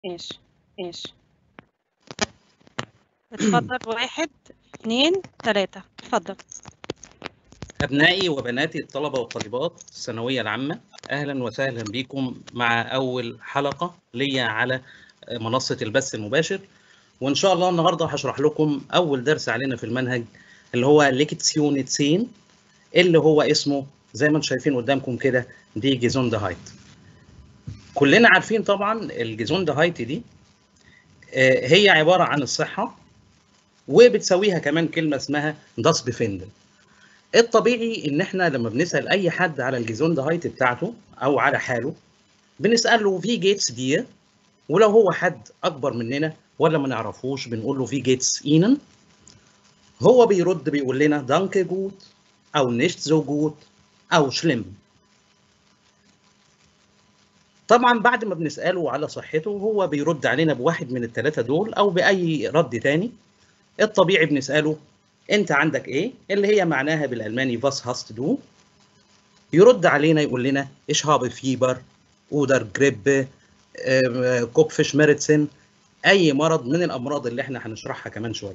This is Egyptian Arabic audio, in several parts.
ماشي ماشي اتفضل واحد اتنين تلاتة اتفضل أبنائي وبناتي الطلبة والطالبات الثانوية العامة أهلا وسهلا بكم مع أول حلقة ليا على منصة البث المباشر وإن شاء الله النهاردة هشرح لكم أول درس علينا في المنهج اللي هو ليكتسيون سين اللي هو اسمه زي ما انتم شايفين قدامكم كده دي جيزوند هايت كلنا عارفين طبعا الجيزوند هايت دي هي عبارة عن الصحة وبتساويها كمان كلمة اسمها داس بفندل الطبيعي ان احنا لما بنسال اي حد على الجيزوند هايت بتاعته او على حاله بنساله في جيتس دي ولو هو حد اكبر مننا ولا ما نعرفوش بنقول له في جيتس اينن هو بيرد بيقول لنا دانك جوت او نيشت زو جوت او شلم طبعا بعد ما بنساله على صحته هو بيرد علينا بواحد من الثلاثه دول او باي رد تاني الطبيعي بنساله انت عندك ايه اللي هي معناها بالالماني فاس هاست دو يرد علينا يقول لنا ايش هاب فيبر اودر جريب كوبفش ميرتسن اي مرض من الامراض اللي احنا هنشرحها كمان شويه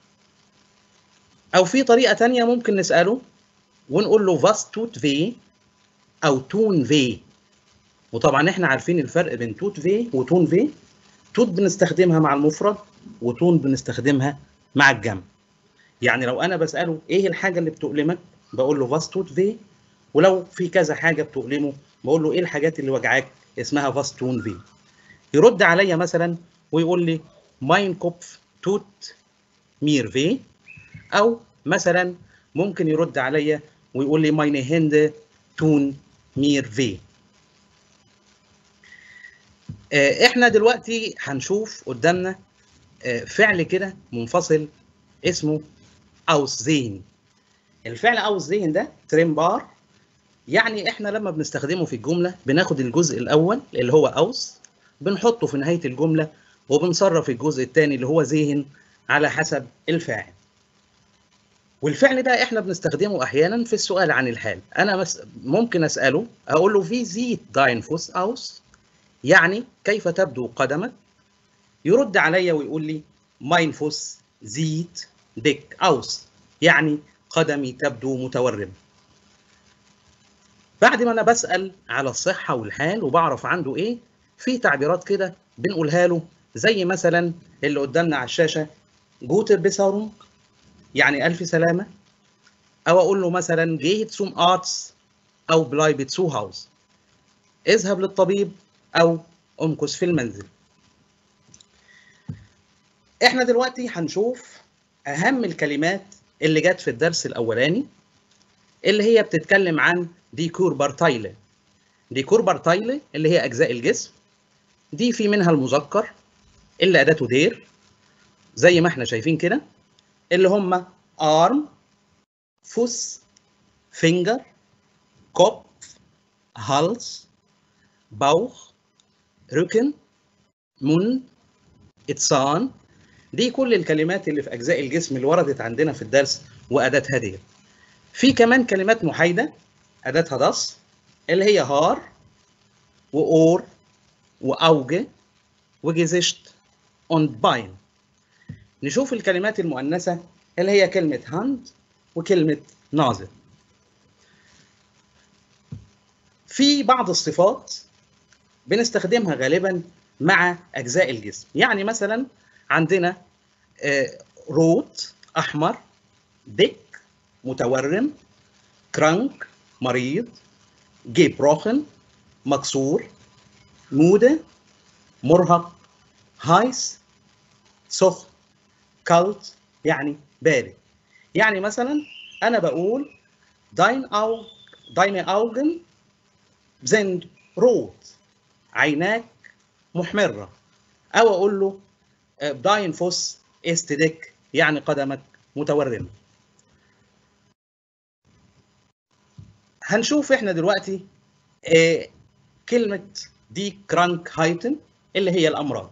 او في طريقه تانية ممكن نساله ونقول له فاس توت في او تون في وطبعا احنا عارفين الفرق بين توت في وتون في توت بنستخدمها مع المفرد وتون بنستخدمها مع الجمع يعني لو انا بساله ايه الحاجه اللي بتؤلمك بقول له فاس توت في ولو في كذا حاجه بتؤلمه بقول له ايه الحاجات اللي وجعاك اسمها فاس تون في يرد عليا مثلا ويقول لي ماين كوبف توت مير في او مثلا ممكن يرد عليا ويقول لي ماين هند تون مير في احنا دلوقتي هنشوف قدامنا فعل كده منفصل اسمه اوس زين الفعل اوس زين ده تريمبار يعني احنا لما بنستخدمه في الجمله بناخد الجزء الاول اللي هو اوس بنحطه في نهايه الجمله وبنصرف الجزء الثاني اللي هو زين على حسب الفاعل والفعل ده احنا بنستخدمه احيانا في السؤال عن الحال انا مس... ممكن اساله اقول له في زيت داينفوس اوس يعني كيف تبدو قدمك يرد عليا ويقول لي ماينفوس زيت ديك اوس يعني قدمي تبدو متورم بعد ما انا بسال على الصحه والحال وبعرف عنده ايه في تعبيرات كده بنقولها له زي مثلا اللي قدامنا على الشاشه جوتر بيسارونج يعني الف سلامه او اقول له مثلا جيت سوم ارتس او بلايبت سو هاوس اذهب للطبيب او امكث في المنزل احنا دلوقتي هنشوف اهم الكلمات اللي جت في الدرس الاولاني اللي هي بتتكلم عن ديكور بارتايله ديكور بارتايله اللي هي اجزاء الجسم دي في منها المذكر اللي اداته دير زي ما احنا شايفين كده اللي هم ارم فوس فينجر كوب هالس باوخ ركن مند اتسان دي كل الكلمات اللي في اجزاء الجسم اللي وردت عندنا في الدرس واداتها دي في كمان كلمات محايده اداتها داس اللي هي هار واور واوجه وجيزشت und باين نشوف الكلمات المؤنثه اللي هي كلمه هاند وكلمه ناظر في بعض الصفات بنستخدمها غالبا مع اجزاء الجسم يعني مثلا عندنا روت احمر ديك متورم كرانك مريض جيبروخن مكسور مودة مرهق هايس سخن كالت يعني بارد يعني مثلا انا بقول داين او داين اوجن زند روت عيناك محمره او اقول له داين فوس استدك يعني قدمك متورمه هنشوف احنا دلوقتي آه كلمه دي كرانك هايتن اللي هي الامراض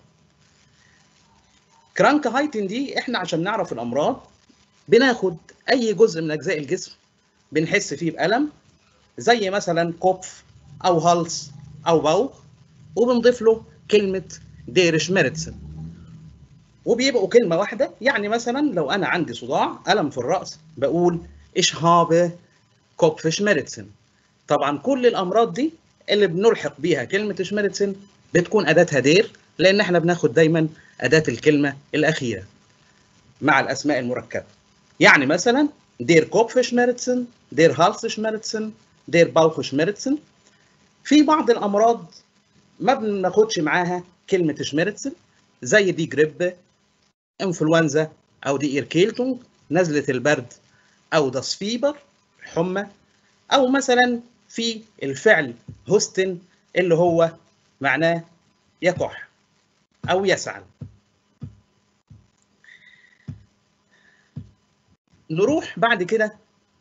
كرانك هايتن دي احنا عشان نعرف الامراض بناخد اي جزء من اجزاء الجسم بنحس فيه بالم زي مثلا كوبف او هلس او بوخ وبنضيف له كلمه دير شميرتسن وبيبقوا كلمه واحده يعني مثلا لو انا عندي صداع الم في الراس بقول ايش هابه كوبف شميرتسن طبعا كل الامراض دي اللي بنلحق بيها كلمه شميرتسن بتكون اداتها دير لان احنا بناخد دايما اداه الكلمه الاخيره مع الاسماء المركبه يعني مثلا دير كوبف شميرتسن دير هالس شميرتسن دير باوخ شميرتسن في بعض الامراض ما بناخدش معاها كلمه شميرتسن زي دي جريب انفلونزا او دي ايركيلتونج نزله البرد او داس فيبر حمى او مثلا في الفعل هوستن اللي هو معناه يكح او يسعل نروح بعد كده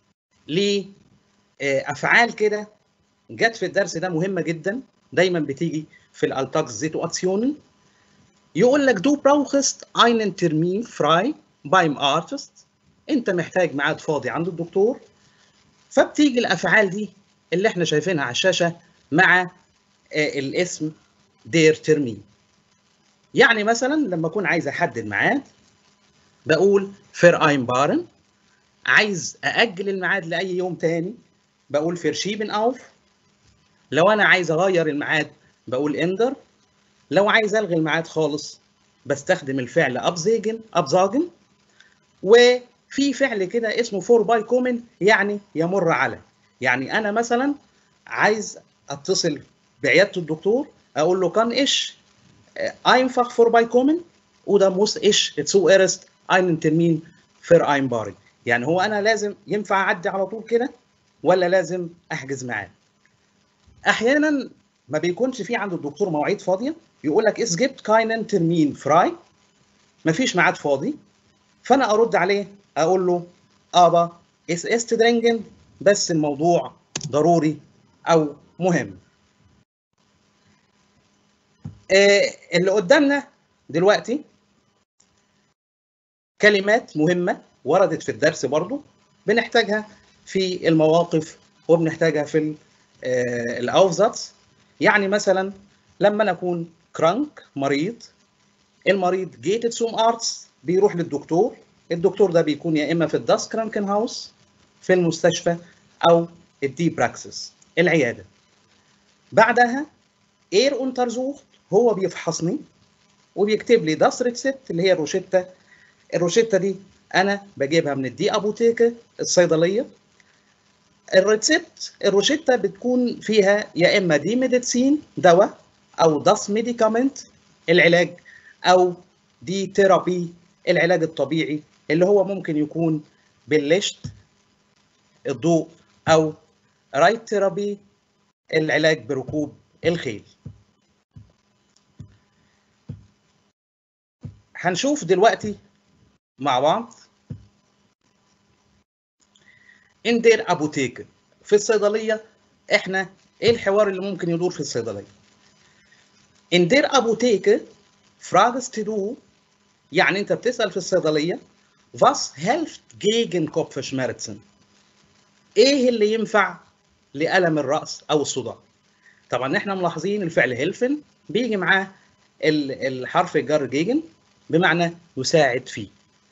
لافعال كده جت في الدرس ده مهمه جدا دايما بتيجي في الالتاكس زيتواتسيوني يقول لك دو براوخست einen Termin frei beim Artist انت محتاج ميعاد فاضي عند الدكتور فبتيجي الافعال دي اللي احنا شايفينها على الشاشه مع الاسم دير ترمين يعني مثلا لما اكون عايز احدد ميعاد بقول فير اين بارن عايز ااجل الميعاد لاي يوم تاني بقول فير شيبن اوف لو انا عايز اغير الميعاد بقول اندر لو عايز الغي الميعاد خالص بستخدم الفعل ابزيجن ابزاجن وفي فعل كده اسمه فور باي كومن يعني يمر على يعني انا مثلا عايز اتصل بعياده الدكتور اقول له كان ايش einfach vorbeikommen oder muss ich zuerst einen Termin vereinbaren يعني هو انا لازم ينفع اعدي على طول كده ولا لازم احجز معاه احيانا ما بيكونش في عند الدكتور مواعيد فاضيه يقول لك es gibt keinen Termin frei مفيش ميعاد فاضي فانا ارد عليه اقول له ابا es ist dringend بس الموضوع ضروري او مهم آه اللي قدامنا دلوقتي كلمات مهمة وردت في الدرس برضو بنحتاجها في المواقف وبنحتاجها في آه الأوزاتس يعني مثلا لما نكون كرانك مريض المريض جيتد سوم ارتس بيروح للدكتور الدكتور ده بيكون يا اما في الداس كرانكن هاوس في المستشفى او الدي براكسس العياده بعدها اير اونترزوخت هو بيفحصني وبيكتب لي داس ريتسبت اللي هي الروشته الروشته دي انا بجيبها من الدي ابوتيكا الصيدليه الريتسبت الروشته بتكون فيها يا اما دي ميديسين دواء او داس ميديكامنت العلاج او دي ثيرابي العلاج الطبيعي اللي هو ممكن يكون بالليشت الضوء او رايت ثيرابي العلاج بركوب الخيل هنشوف دلوقتي مع بعض اندير ابوتيك في الصيدليه احنا ايه الحوار اللي ممكن يدور في الصيدليه اندير ابوتيك fragst du يعني انت بتسال في الصيدليه was hilft gegen Kopfschmerzen ايه اللي ينفع لالم الراس او الصداع طبعا احنا ملاحظين الفعل هيلفن بيجي معاه الحرف الجر جيجن بمعنى يساعد فيه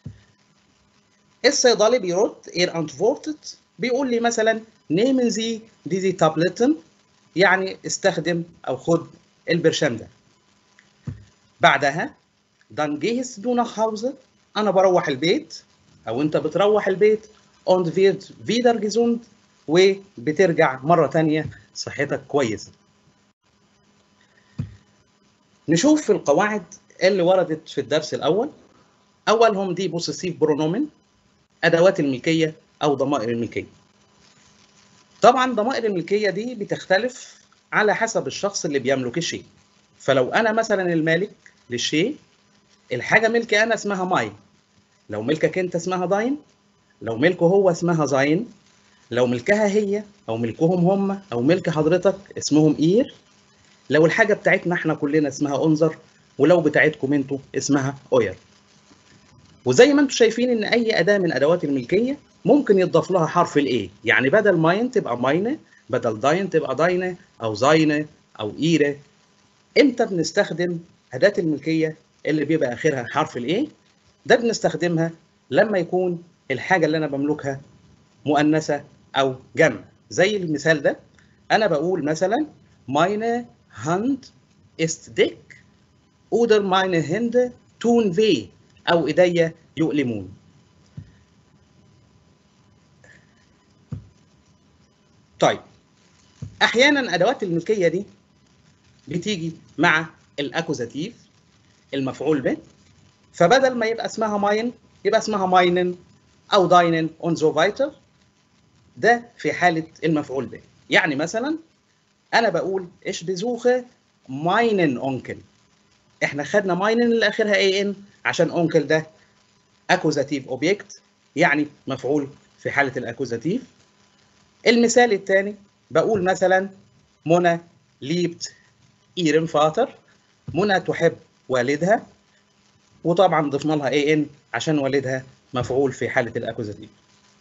الصيدلي بيرد اير انتفورتت بيقول لي مثلا نيمن زي دي زي تابلتن يعني استخدم او خد البرشام ده بعدها dann gehst du nach Hause انا بروح البيت او انت بتروح البيت und wird wieder gesund وبترجع مرة تانية صحتك كويسة نشوف في القواعد اللي وردت في الدرس الأول أولهم دي بوسيسيف برونومن أدوات الملكية أو ضمائر الملكية طبعا ضمائر الملكية دي بتختلف على حسب الشخص اللي بيملك الشيء فلو أنا مثلا المالك للشيء الحاجة ملكي أنا اسمها ماي لو ملكك أنت اسمها داين لو ملكه هو اسمها زاين لو ملكها هي أو ملكهم هم أو ملك حضرتك اسمهم إير لو الحاجة بتاعتنا احنا كلنا اسمها أنظر ولو بتاعتكم انتوا اسمها أوير وزي ما انتم شايفين ان اي اداه من ادوات الملكيه ممكن يضاف لها حرف الاي يعني بدل ماين تبقى ماينه بدل داين تبقى داينه او زاينه او ايره امتى بنستخدم أداة الملكية اللي بيبقى آخرها حرف الإيه ده بنستخدمها لما يكون الحاجة اللي أنا بملكها مؤنثة أو جمع زي المثال ده أنا بقول مثلا meine Hand ist dick oder meine Hände tun weh أو إيديا يؤلمون طيب أحيانا أدوات الملكية دي بتيجي مع الأكوزاتيف المفعول به فبدل ما يبقى اسمها ماين يبقى اسمها ماينن أو داينن und so weiter ده في حالة المفعول به يعني مثلا أنا بقول إيش بزوخه ماينن أونكل إحنا خدنا ماينن اللي آخرها اي ان عشان أونكل ده أكوزاتيف أوبجكت يعني مفعول في حالة الأكوزاتيف المثال الثاني بقول مثلا منى ليبت إيرن فاتر منى تحب والدها وطبعا ضفنا لها اي ان عشان والدها مفعول في حاله الاكوزاتيف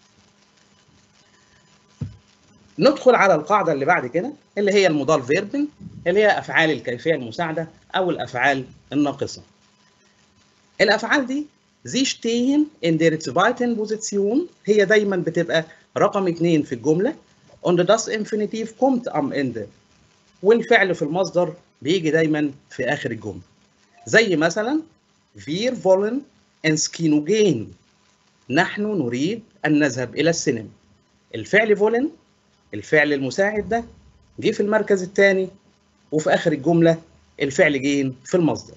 ندخل على القاعده اللي بعد كده اللي هي المضال فيربن اللي هي افعال الكيفيه المساعده او الافعال الناقصه الافعال دي زي stehen in der zweiten Position هي دايما بتبقى رقم اثنين في الجمله und das Infinitiv kommt am Ende والفعل في المصدر بيجي دايما في اخر الجمله زي مثلا wir wollen ins Kino gehen نحن نريد ان نذهب الى السينما الفعل wollen الفعل المساعد ده جه في المركز الثاني وفي اخر الجمله الفعل جين في المصدر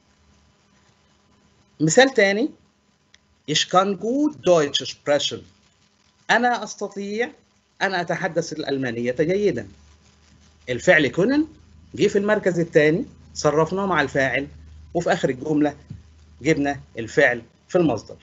مثال تاني Ich kann gut Deutsch sprechen. أنا أستطيع أن أتحدث الألمانية جيدا. الفعل كونن جه في المركز الثاني صرفناه مع الفاعل وفي آخر الجملة جبنا الفعل في المصدر.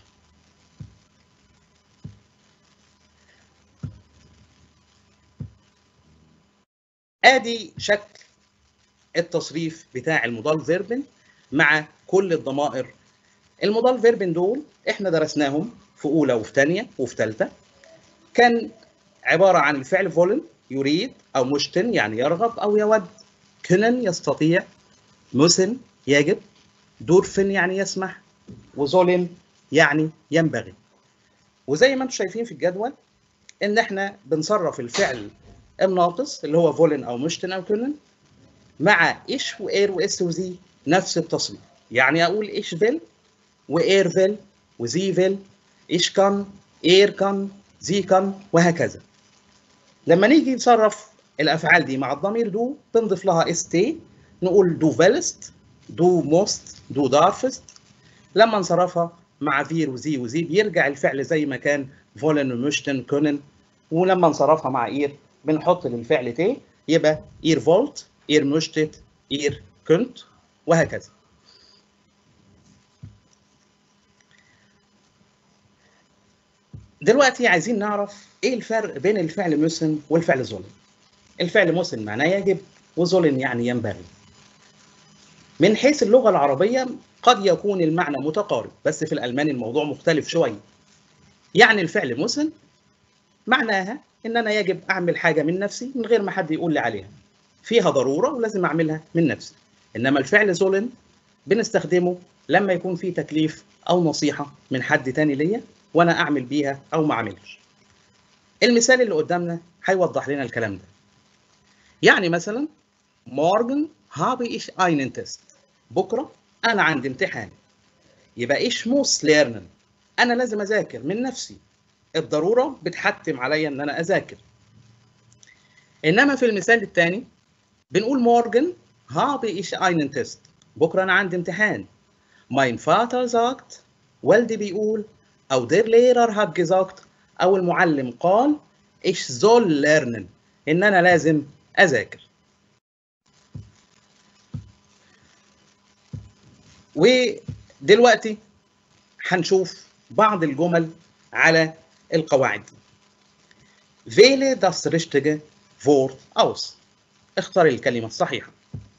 آدي شكل التصريف بتاع المضال فيربن مع كل الضمائر المضال فيربن دول احنا درسناهم في اولى وفي ثانيه وفي ثالثه كان عباره عن الفعل فولن يريد او مشتن يعني يرغب او يود كنن يستطيع مسن يجب دورفن يعني يسمح وظلم يعني ينبغي وزي ما انتم شايفين في الجدول ان احنا بنصرف الفعل الناقص اللي هو فولن او مشتن او كنن مع ايش واير واس وزي نفس التصريف يعني اقول ايش فيل واير فيل وزي فيل ايش كان اير كان زي كان وهكذا لما نيجي نصرف الافعال دي مع الضمير دو بنضيف لها اس تي نقول دو فيلست دو موست دو دارفست لما نصرفها مع فير وزي وزي بيرجع الفعل زي ما كان فولن ومشتن كونن ولما نصرفها مع اير بنحط للفعل تي يبقى اير فولت اير مشتت اير كنت وهكذا دلوقتي عايزين نعرف ايه الفرق بين الفعل مسن والفعل ظلم الفعل مسن معناه يجب وظلم يعني ينبغي من حيث اللغة العربية قد يكون المعنى متقارب بس في الألماني الموضوع مختلف شوية يعني الفعل مسن معناها ان انا يجب اعمل حاجة من نفسي من غير ما حد يقول لي عليها فيها ضرورة ولازم اعملها من نفسي انما الفعل ظلم بنستخدمه لما يكون في تكليف او نصيحة من حد تاني ليا وانا اعمل بيها او ما اعملش المثال اللي قدامنا هيوضح لنا الكلام ده يعني مثلا morgen habe ich einen Test بكره انا عندي امتحان يبقى ايش موس lernen انا لازم اذاكر من نفسي الضروره بتحتم عليا ان انا اذاكر انما في المثال الثاني بنقول morgen habe ich einen Test بكره انا عندي امتحان mein Vater sagt والدي بيقول أو der Lehrer hat gesagt أو المعلم قال ich soll lernen إن أنا لازم أذاكر ودلوقتي هنشوف بعض الجمل على القواعد دي Wähle das richtige Wort aus. اختر الكلمة الصحيحة.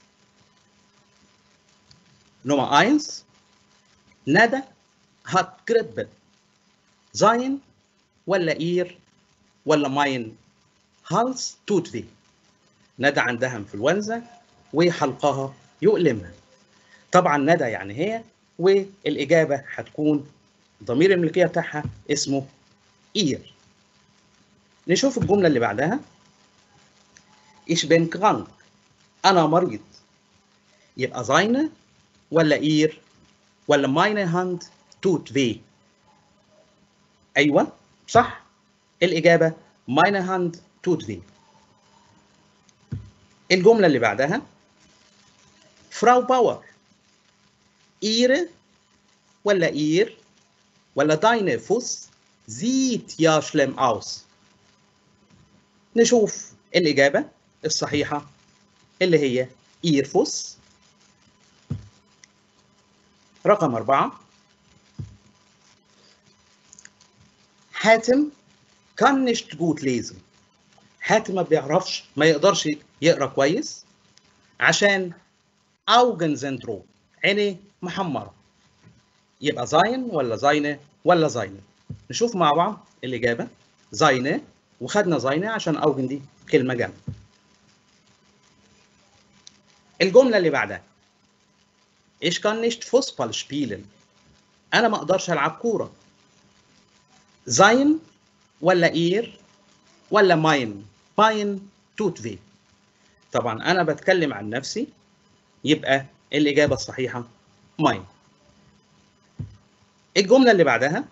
Nummer 1 ندى hat Grippe. زاين ولا اير ولا ماين هالس توت في ندى عندها انفلونزا وحلقها يؤلمها طبعا ندى يعني هي والاجابه هتكون ضمير الملكيه بتاعها اسمه اير نشوف الجمله اللي بعدها ich bin krank انا مريض يبقى seine ولا اير ولا meine Hand tut weh ايوه صح الاجابه meine Hand tut weh الجمله اللي بعدها فراو باور ihre ولا ihr ولا deine Fuß sieht ja schlimm aus نشوف الإجابة الصحيحة اللي هي ihr Fuß رقم أربعة حاتم kann nicht gut lesen حاتم ما بيعرفش ما يقدرش يقرا كويس عشان Augensyndrom عينيه محمرة يبقى زاين ولا زاينة ولا زاينة نشوف مع بعض الإجابة زاينة وخدنا زاينة عشان أوجن دي كلمة جمع الجملة اللي بعدها Ich kann nicht Fußball spielen أنا ما أقدرش ألعب كورة زاين ولا إير ولا ماين ماين توت في طبعا أنا بتكلم عن نفسي يبقى الإجابة الصحيحة ماين الجملة اللي بعدها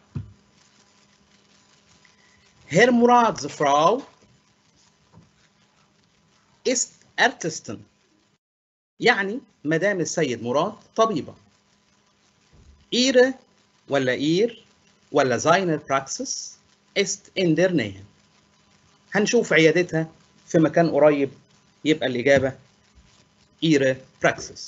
Herr Murad's Frau ist Ärztin يعني مدام السيد مراد طبيبة Ihre ولا ihr ولا seine Praxis ist in der Nähe هنشوف عيادتها في مكان قريب يبقى الإجابة Ihre Praxis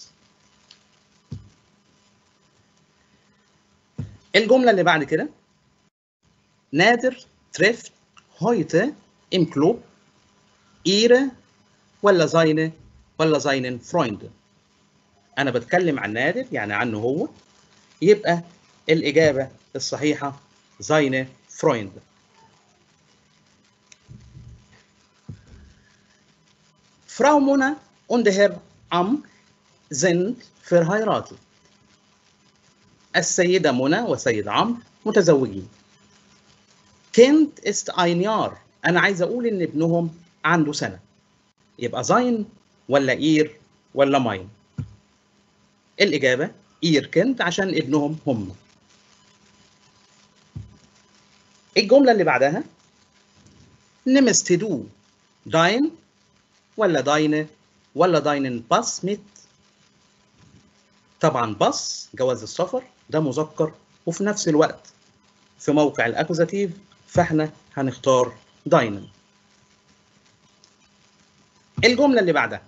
الجملة اللي بعد كده نادر trifft heute im Club ihre ولا seine ولا seinen Freunde أنا بتكلم عن نادر يعني عنه هو يبقى الإجابة الصحيحة seine Freunde Frau Mona und Herr Am sind verheiratet السيدة منى وسيد عمرو متزوجين كنت است ein Jahr أنا عايز أقول إن ابنهم عنده سنة يبقى زاين ولا إير ولا ماين الإجابة إير كنت عشان ابنهم هم الجملة اللي بعدها نمست دو داين ولا داينه ولا داينن باس ميت طبعا باس جواز السفر ده مذكر وفي نفس الوقت في موقع الاكوزاتيف فاحنا هنختار داينن الجملة اللي بعدها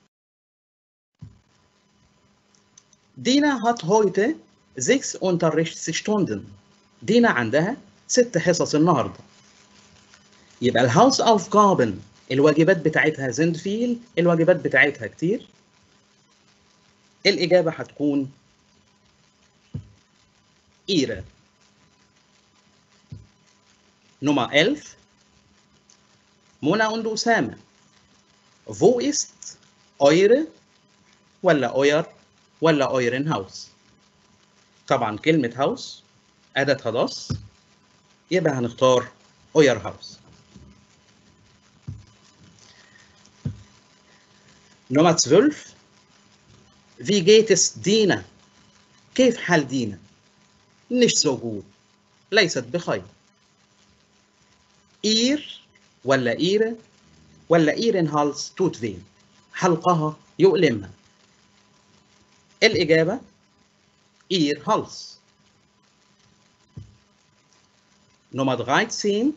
دينا hat heute sechs Unterrichtsstunden دينا عندها ست حصص النهارده يبقى الهاوس aufgaben الواجبات بتاعتها زند فيل الواجبات بتاعتها كتير الإجابة هتكون إيرة Nummer 11 منى und أسامة Wo ist eure ولا euer ولا euren Haus طبعا كلمة هاوس أداة هداس يبقى هنختار euer Haus Nummer 12 Wie geht es Dina? كيف حال دينا؟ nicht so gut ليست بخير إير ولا إيرة ولا إيرن هالس توت فين حلقها يؤلمها الإجابة إير هالس Nummer 13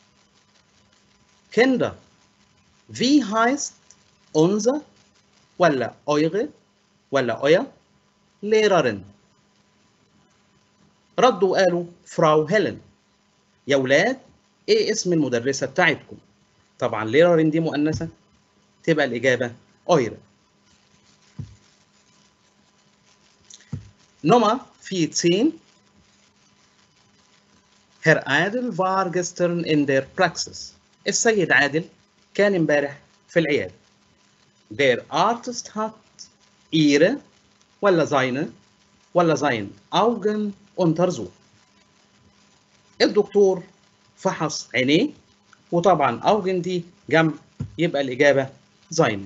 Kinder wie heißt unser ولا eure ولا euer Lehrerin ردوا وقالوا فراو هيلين يا ولاد ايه اسم المدرسه بتاعتكم طبعا ليرارين دي مؤنثه تبقى الاجابه ايرا Nummer 14 Herr Adel war gestern in der Praxis السيد عادل كان امبارح في العيادة Der Arzt hat ihre ولا seine ولا sein Augen untersucht الدكتور فحص عينيه وطبعا Augen دي جنب يبقى الإجابة seine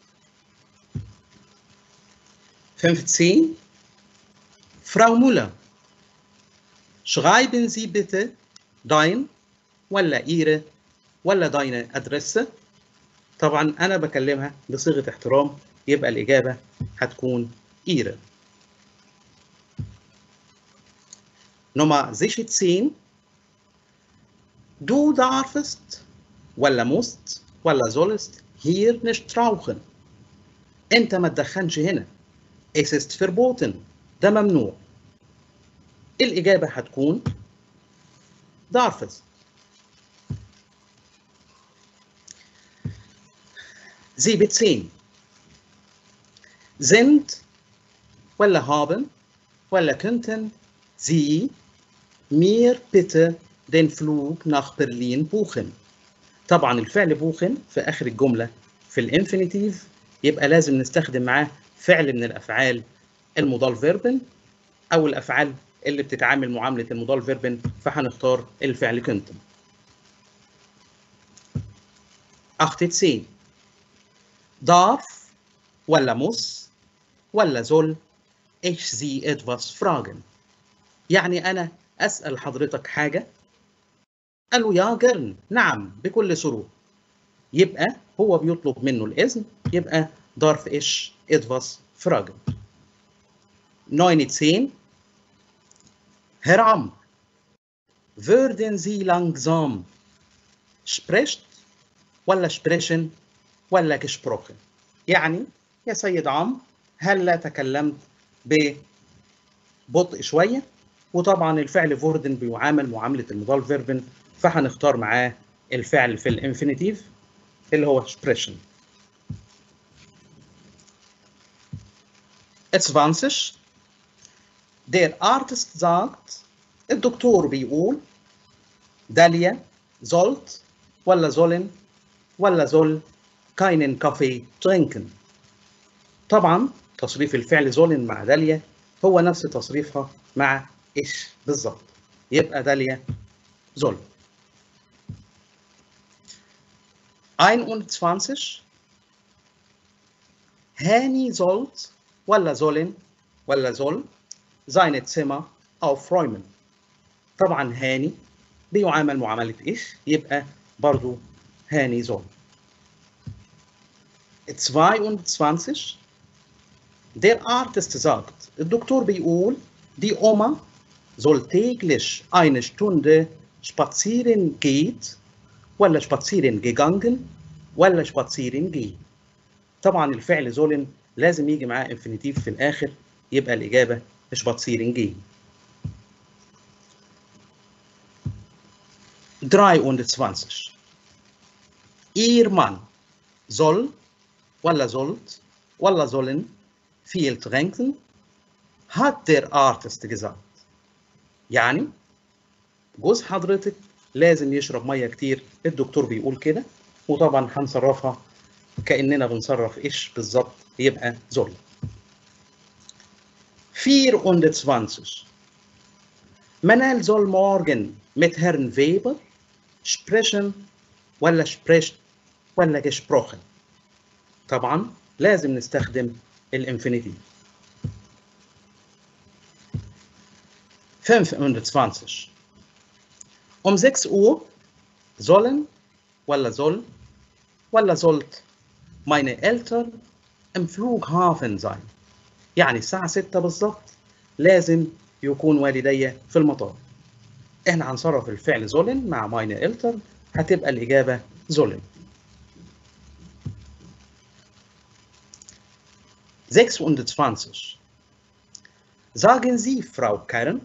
15 Frau Müller schreiben Sie bitte dein ولا ihre ولا deine Adresse طبعا أنا بكلمها بصيغة احترام يبقى الإجابة هتكون ihre Nummer 16 Du darfst ولا musst ولا sollst hier nicht rauchen أنت ما تدخنش هنا Es ist verboten ده ممنوع الإجابة هتكون darfst siebzehn sind ولا haben ولا könnten Sie mir bitte den Flug nach Berlin buchen طبعا الفعل بوخن في آخر الجملة في الانفينيتيف يبقى لازم نستخدم معاه فعل من الأفعال المضال فيربن أو الأفعال اللي بتتعامل معاملة المضال فيربن فهنختار الفعل كنتم 18 darf ولا muss ولا soll ich Sie etwas fragen يعني أنا أسأل حضرتك حاجة قال له يا جرن نعم بكل سرور يبقى هو بيطلب منه الإذن يبقى darf ich etwas fragen 19 Herr Am würden Sie langsam spricht ولا sprechen ولا gesprochen يعني يا سيد عم هل لا تكلمت ببطء شوية وطبعا الفعل فوردن بيعامل معاملة المضال فيربن فهنختار معاه الفعل في الانفينيتيف اللي هو sprechen 20 Der Artist sagt الدكتور بيقول داليا sollt ولا sollen ولا soll keinen Kaffee trinken طبعا تصريف الفعل sollen مع داليا هو نفس تصريفها مع إيش بالظبط يبقى داليا soll 21 هاني sollt ولا sollen ولا soll seine Zimmer aufräumen طبعا هاني بيعامل معاملة إيش يبقى برضو هاني soll 22 Der Artist sagt الدكتور بيقول die Oma soll täglich eine Stunde spazieren geht ولا spazieren gegangen ولا spazieren gehen طبعا الفعل sollen لازم يجي معاه infinitive في الآخر يبقى الإجابة spazieren gehen 23 Ihr Mann soll ولا sollt ولا sollen viel trinken hat der Artist gesagt يعني جوز حضرتك لازم يشرب ميه كتير الدكتور بيقول كده وطبعا هنصرفها كاننا بنصرف ايش بالظبط يبقى زول 24 Manel soll morgen mit Herrn Weber sprechen ولا spricht ولا gesprochen طبعا لازم نستخدم الانفينيتيف 25 Um 6 Uhr sollen ولا soll ولا sollt meine Eltern im Flughafen sein. يعني الساعة 6 بالظبط لازم يكون والدي في المطار. احنا هنصرف الفعل sollen مع meine Eltern هتبقى الإجابة sollen. 26 Sagen Sie, Frau Karen,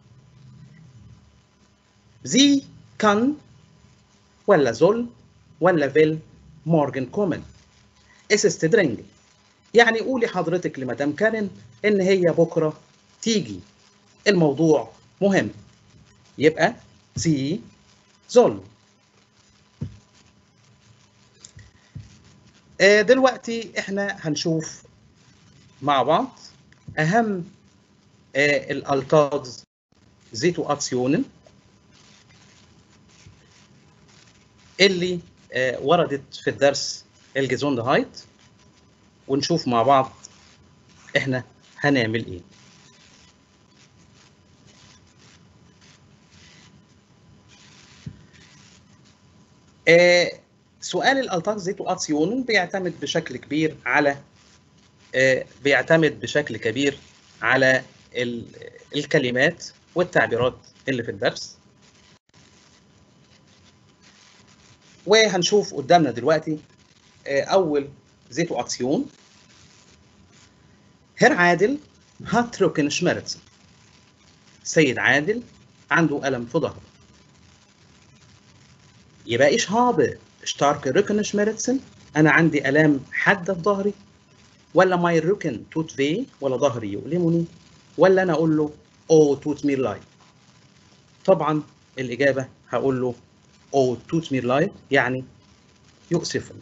Sie kann ولا soll ولا will morgen kommen. Es ist dringend. يعني قولي حضرتك لمدام كارين إن هي بكرة تيجي. الموضوع مهم. يبقى sie soll. دلوقتي احنا هنشوف مع بعض اهم آه الالتاز زيتو اكسيونن اللي آه وردت في الدرس الجيزوند هايت ونشوف مع بعض احنا هنعمل ايه آه سؤال الالتاز زيتو اكسيونن بيعتمد بشكل كبير على آه بيعتمد بشكل كبير على الكلمات والتعبيرات اللي في الدرس وهنشوف قدامنا دلوقتي اول زيتو اكسيون هير عادل هات روكن شميرتسن سيد عادل عنده ألم في ظهره يبقى ايش هابه ستارك روكن شميرتسن انا عندي الام حاده في ظهري ولا ماي روكن توت في ولا ظهري يؤلمني ولا انا اقول له او توت مير لاي طبعا الاجابه هقول له او توت مير لاي يعني يؤسفني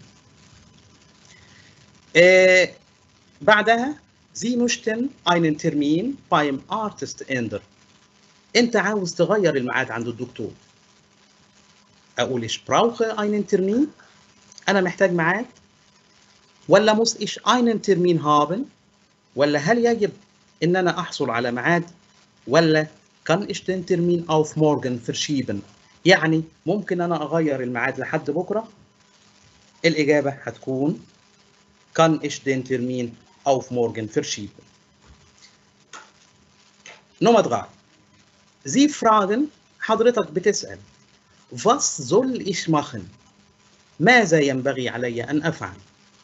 آه بعدها Sie möchten einen Termin beim Artist ändern. أنت عاوز تغير الميعاد عند الدكتور. أقول ich brauche einen Termin. أنا محتاج ميعاد. ولا muss ich einen Termin haben؟ ولا هل يجب إن أنا أحصل على ميعاد؟ ولا kann ich den Termin auf morgen verschieben؟ يعني ممكن أنا أغير الميعاد لحد بكرة؟ الإجابة هتكون kann ich den Termin auf morgen verschieben. Nummer 3. Sie fragen, حضرتك بتسأل Was soll ich machen? ماذا ينبغي علي أن أفعل؟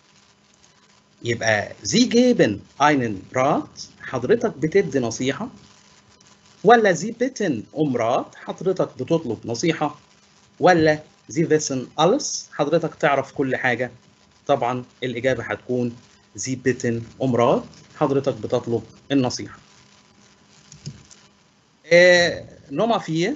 يبقى Sie geben einen Rat حضرتك بتدي نصيحة ولا Sie bitten um Rat حضرتك بتطلب نصيحة ولا Sie wissen alles حضرتك تعرف كل حاجة طبعا الإجابة هتكون زي بيتن أمراض حضرتك بتطلب النصيحة آه نوما فيه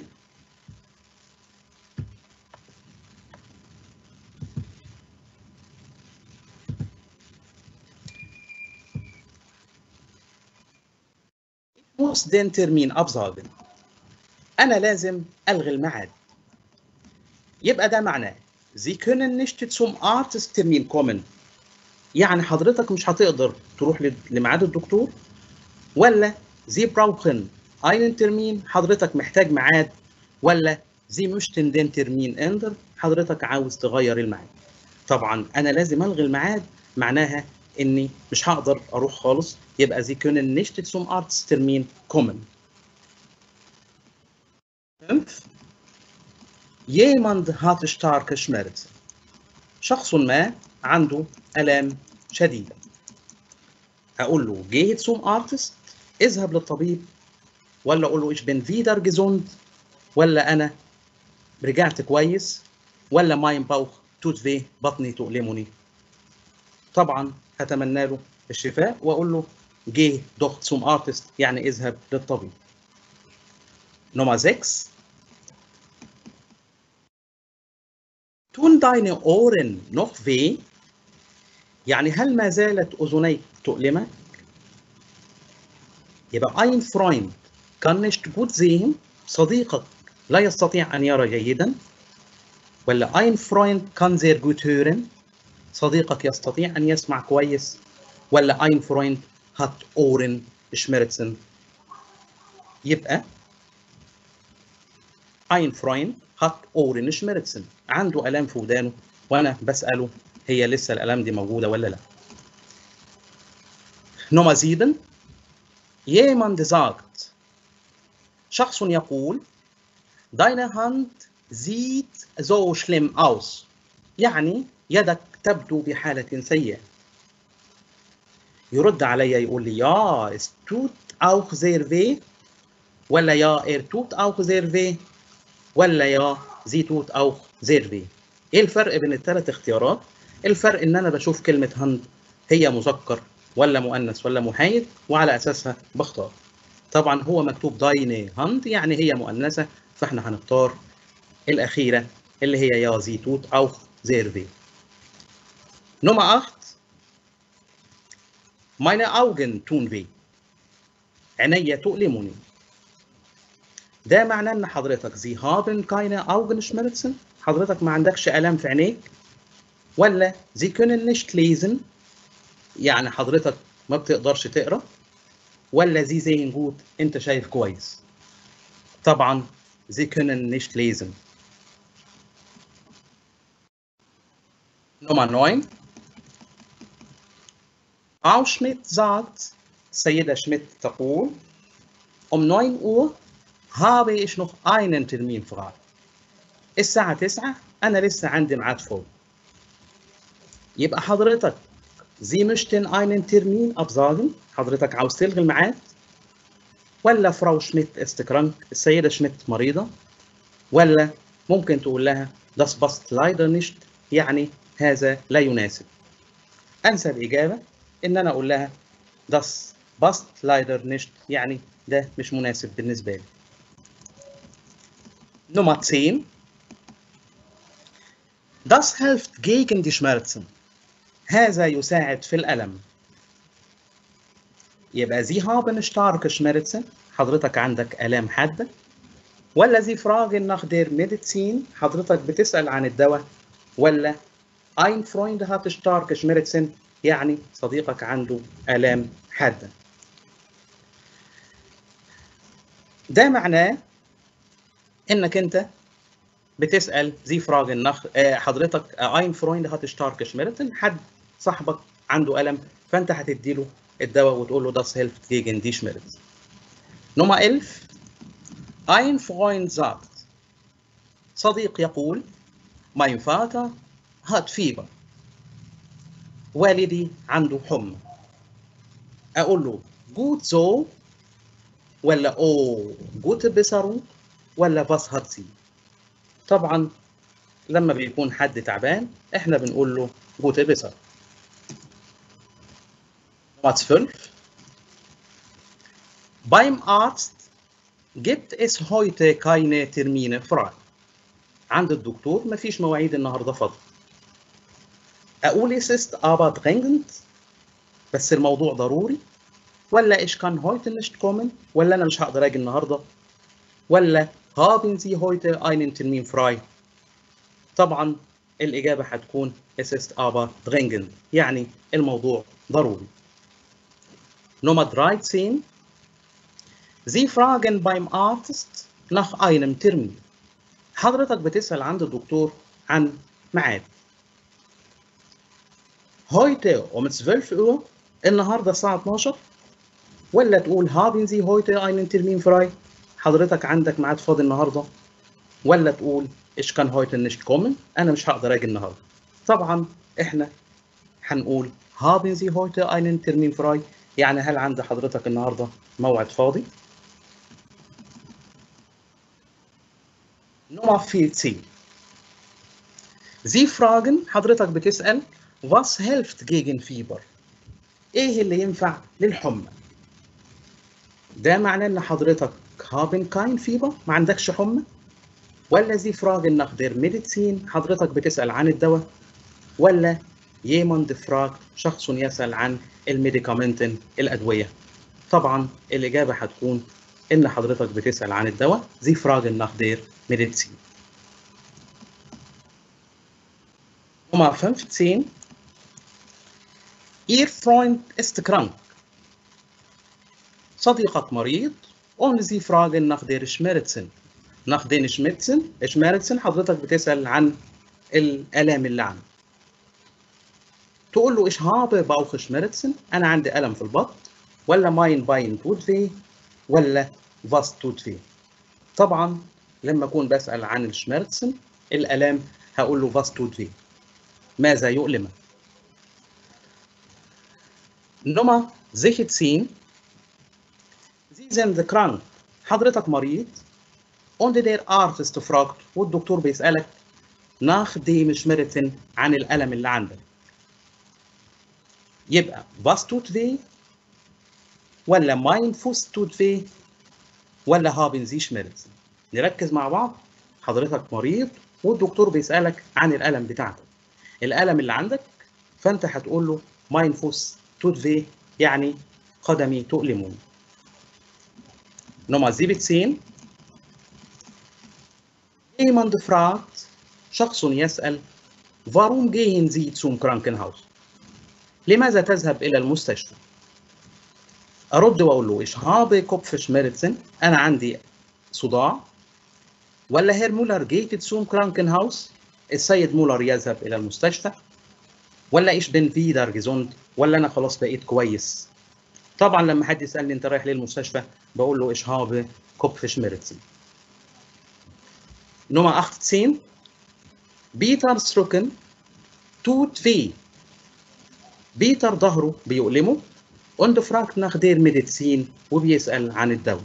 muss den Termin absagen أنا لازم ألغي الميعاد يبقى ده معناه Sie können nicht zum Arzttermin kommen يعني حضرتك مش هتقدر تروح لميعاد الدكتور ولا زي براوخن einen Termin حضرتك محتاج ميعاد ولا زي möchten den Termin ändern حضرتك عاوز تغير الميعاد طبعا انا لازم الغي الميعاد معناها اني مش هقدر اروح خالص يبقى زي können nicht zum Arzttermin kommen Jemand hat starke Schmerzen. شخص ما عنده آلام شديدة. أقول له gehe zum Arzt اذهب للطبيب ولا أقول له ich bin wieder gesund ولا أنا رجعت كويس ولا mein Bauch tut weh بطني تؤلمني. طبعا هتمنى له الشفاء وأقول له gehe doch zum Arzt يعني اذهب للطبيب. Nummer 6 tun deine Ohren noch weh؟ يعني هل ما زالت أذنيك تؤلمك؟ يبقى ein Freund kann nicht gut sehen صديقك لا يستطيع أن يرى جيدا ولا ein Freund kann sehr gut hören صديقك يستطيع أن يسمع كويس ولا ein Freund hat Ohren Schmerzen يبقى ein Freund hat Ohren Schmerzen عنده آلام في ودانه وأنا بسأله هي لسه الآلام دي موجودة ولا لا Nummer 7 Jemand sagt شخص يقول Deine Hand sieht so schlimm aus يعني يدك تبدو بحالة سيئة يرد علي يقول لي يا es tut auch sehr weh ولا يا er tut auch sehr weh ولا يا sie tut auch sehr weh ايه الفرق بين الثلاث اختيارات الفرق ان انا بشوف كلمه هند هي مذكر ولا مؤنث ولا محايد وعلى اساسها بختار طبعا هو مكتوب دايني هند يعني هي مؤنثه فاحنا هنختار الاخيره اللي هي يا زيتوت او زيرفي Nummer 8 Meine Augen tun weh عينيا تؤلمني ده معناه ان حضرتك زي هابن كاينه Augenschmerzen حضرتك ما عندكش الام في عينيك ولا زي können nicht lesen يعني حضرتك ما بتقدرش تقرا ولا زي sehen gut انت شايف كويس طبعا sie können nicht lesen Nummer 9 Frau Schmidt sagt السيدة شميت تقول um 9 Uhr habe ich noch einen Termin frei. الساعة 9 أنا لسه عندي ميعاد فاضي. يبقى حضرتك Sie möchten einen Termin absagen؟ حضرتك عاوز تلغي الميعاد؟ ولا فراو شميت ist krank؟ السيدة شميت مريضة؟ ولا ممكن تقول لها das passt leider nicht يعني هذا لا يناسب. أنسب إجابة إن أنا أقول لها das passt leider nicht يعني ده مش مناسب بالنسبة لي. Nummer 10. Das hilft gegen die Schmerzen. هذا يساعد في الألم. يبقى Sie haben starke Schmerzen. حضرتك عندك آلام حادة. ولا Sie fragen nach der Medizin. حضرتك بتسأل عن الدواء. ولا Ein Freund hat starke Schmerzen. يعني صديقك عنده آلام حادة. ده معناه انك انت بتسال زي فراغ النخ حضرتك اين فرويند هات شتارك شميرتن حد صاحبك عنده الم فانت هتدي له الدواء وتقول له das hilft gegen die Schmerzen. Nummer 11 Ein Freund sagt صديق يقول mein Vater hat Fieber والدي عنده حمى اقول له gut so ولا او gute Besserung ولا باص هاتسي طبعا لما بيكون حد تعبان احنا بنقول له جوت بيسر Nummer 12 Beim Arzt gibt es heute keine Termine frei عند الدكتور مفيش مواعيد النهارده فاضي اقول es ist aber dringend بس الموضوع ضروري ولا ich kann heute nicht kommen ولا انا مش هقدر اجي النهارده ولا haben Sie heute einen Termin frei؟ طبعا الإجابة هتكون es ist aber dringend يعني الموضوع ضروري. Nummer 13 Sie fragen beim Arzt nach einem Termin. حضرتك بتسأل عند الدكتور عن ميعاد. Heute um 12 Uhr النهارده الساعة 12 ولا تقول haben Sie heute einen Termin frei؟ حضرتك عندك ميعاد فاضي النهارده ولا تقول ich kann heute nicht kommen انا مش هقدر اجي النهارده طبعا احنا هنقول haben Sie heute einen Termin frei يعني هل عند حضرتك النهارده موعد فاضي Nummer 14 Sie fragen حضرتك بتسأل was hilft gegen Fieber ايه اللي ينفع للحمى ده معناه ان حضرتك haben kein Fieber ما عندكش حمى ولا Sie fragen nach der Medizin حضرتك بتسأل عن الدواء ولا jemand fragt شخص يسأل عن الميديكامنتن الأدوية طبعا الإجابة هتكون إن حضرتك بتسأل عن الدواء Sie fragen nach der Medizin Nummer 15 Ihr Freund ist krank صديقك مريض und Sie fragen nach der Schmerzen nach den Schmerzen Schmerzen حضرتك بتسأل عن الآلام اللي عنده تقول له ich habe Bauchschmerzen أنا عندي ألم في البطن ولا mein Bein tut weh ولا was tut weh طبعا لما أكون بسأل عن الشمرتسن الآلام هقول له was tut weh ماذا يؤلمك Nummer 16 Sie sind krank حضرتك مريض und der Arzt fragt والدكتور بيسألك nach dem Schmerzen عن الألم اللي عندك يبقى was tut weh ولا mein Fuß tut weh ولا haben Sie Schmerzen نركز مع بعض حضرتك مريض والدكتور بيسألك عن الألم بتاعتك الألم اللي عندك فأنت هتقول له mein Fuß tut weh يعني قدمي تؤلمني Nummer 17 Jemand fragt شخص يسأل Warum gehen Sie zum Krankenhaus? لماذا تذهب إلى المستشفى؟ أرد وأقول له Ich habe Kopfschmerzen أنا عندي صداع ولا هير مولر geht zum Krankenhaus السيد مولر يذهب إلى المستشفى ولا ich bin wieder gesund ولا أنا خلاص بقيت كويس طبعا لما حد يسألني أنت رايح ليه المستشفى بقول له ich habe Kopfschmerzen Nummer 18 Peters Rücken tut weh بيتر ظهره بيؤلمه und fragt nach der Medizin وبيسأل عن الدواء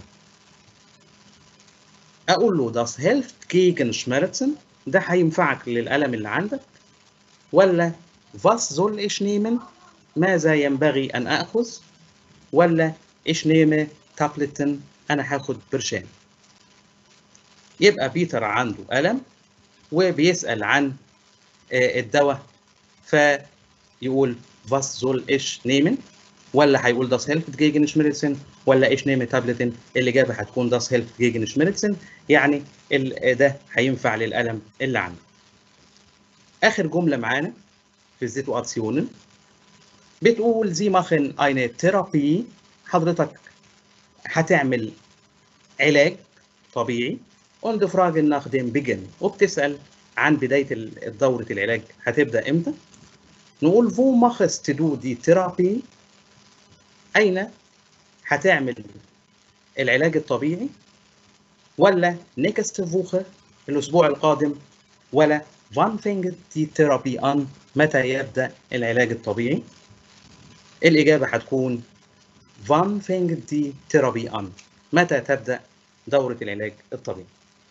أقول له das hilft gegen Schmerzen ده هينفعك للألم اللي عندك ولا was soll ich nehmen ماذا ينبغي أن أخذ ولا ich nehme Tabletten أنا هاخد برشام يبقى بيتر عنده ألم وبيسأل عن الدواء فيقول was soll ich nehmen ولا هيقول das hilft gegen Schmerzen ولا ich nehme Tabletten الإجابة هتكون das hilft gegen Schmerzen يعني ده هينفع للألم اللي عنده آخر جملة معانا في الزيتواتسيونن بتقول Sie machen eine Therapie حضرتك هتعمل علاج طبيعي und fragen nach dem Beginn وبتسأل عن بداية دورة العلاج هتبدأ إمتى نقول wo machst du die Therapie أين هتعمل العلاج الطبيعي ولا next Woche الأسبوع القادم ولا wann fängt die Therapie an متى يبدأ العلاج الطبيعي الإجابة هتكون wann fängt die Therapie an متى تبدأ دورة العلاج الطبيعي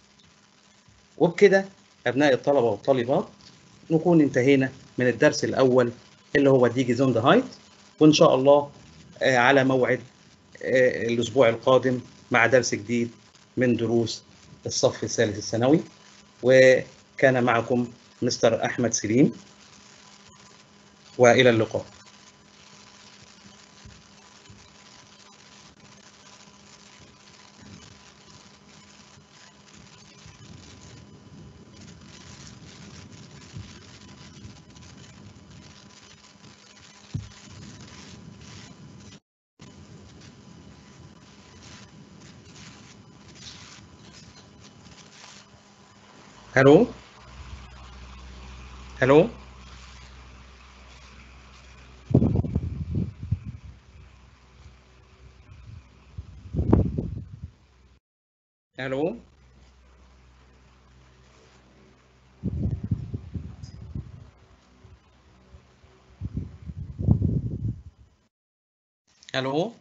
وبكده أبناء الطلبة والطالبات نكون انتهينا من الدرس الأول اللي هو ديجي زوند هايت وإن شاء الله على موعد الأسبوع القادم مع درس جديد من دروس الصف الثالث الثانوي وكان معكم مستر أحمد سليم وإلى اللقاء Hallo? Hallo? Hallo? Hallo?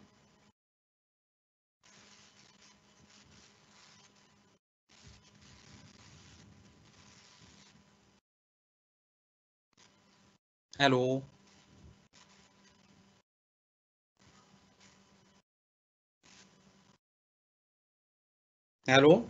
Hallo? Hallo?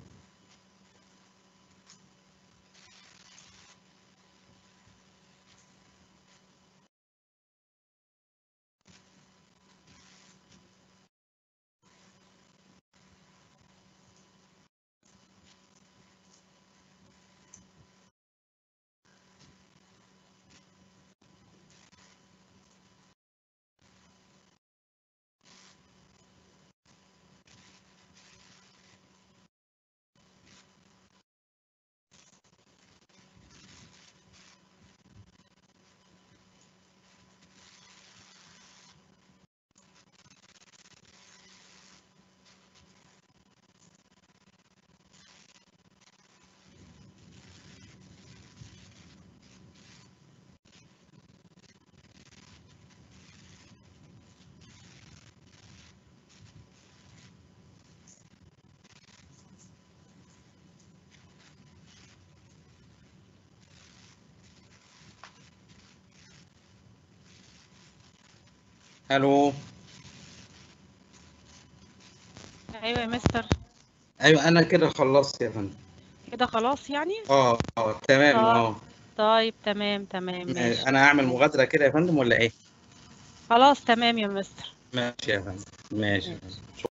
الو ايوه يا مستر ايوه انا كده خلصت يا فندم كده خلاص يعني اه اه تمام آه. اه طيب تمام تمام ماشي انا اعمل مغادره كده يا فندم ولا ايه خلاص تمام يا مستر ماشي يا فندم ماشي